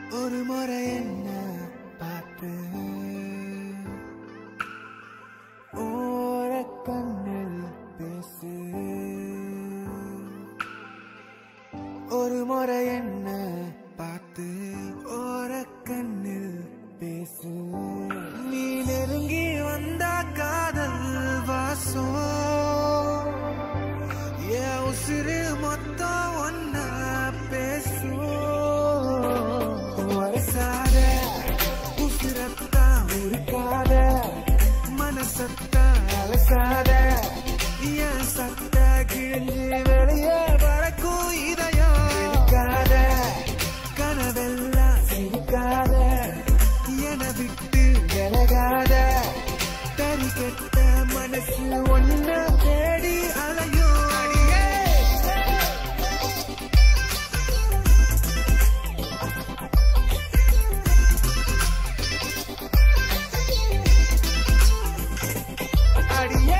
ஒரு முறை என்ன பார்த்து ஓர கண்ணில் பேசு ஒரு முறை என்ன பார்த்து ஓர கண்ணில் பேசு நீ நெருங்கி வந்த காதல் வாசம் என் உசிறு மொத்தம் ஒன்ன பேசும் வரசாத உசிரத்தான் உருக்காத மனசத்தான் அலசாத என் சத்த கிழிஞ்சு வெளியே பறக்கும் இதயம் இருக்காத கனவெல்லாம் சிரிக்காத என விட்டு விலகாத தறி கெட்ட மனசு ஒன்ன தேடி அலையும் அடியே அடியே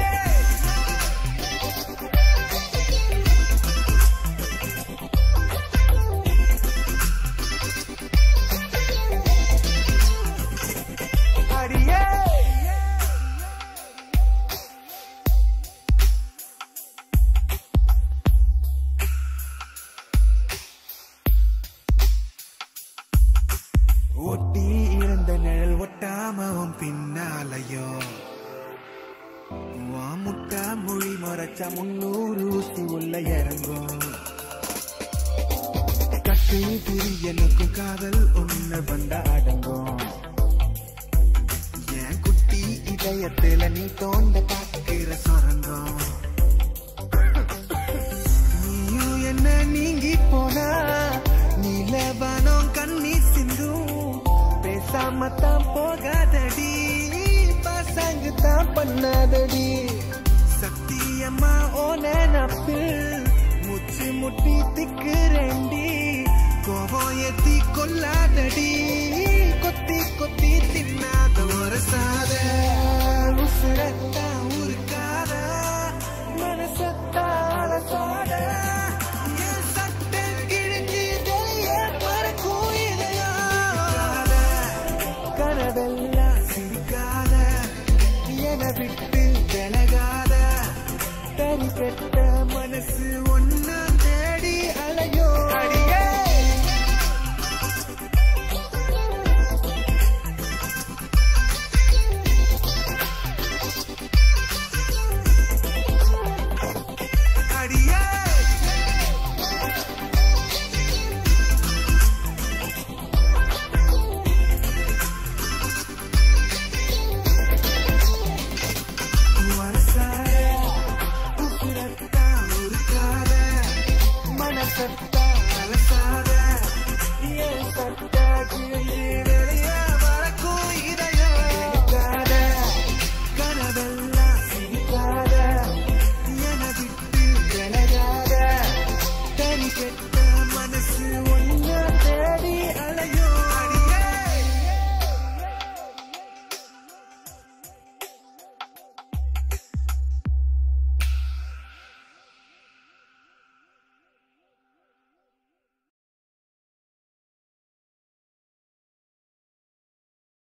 அடியே ஒட்டி இருந்த நிழல் ஒட்டாமவும் பின்னாலையோ வா முட்டா மொழி மறைச்சா முன்னூறு ஊசி உள்ள இறங்கும் கட்டு திரி எனக்கு காதல் ஒண்ணு வந்த அடங்கும் என் குட்டி இதயத்துல நீ தோண்ட பார்க்கிற சொரங்கம் நீயும் என்ன நீங்கி போனா நீலவானம் கண்ணீர் சிந்தும் பேசாம தான் போகாதடி பசங்க தான் பண்ணாதடி சத்தியமா ஓ நினப்பில் முச்சி முட்டி திக்குறேண்டி கோபம் ஏத்தி கொல்லாதடி கொத்தி கொத்தி தின்னாத ஒரு சாத உசுர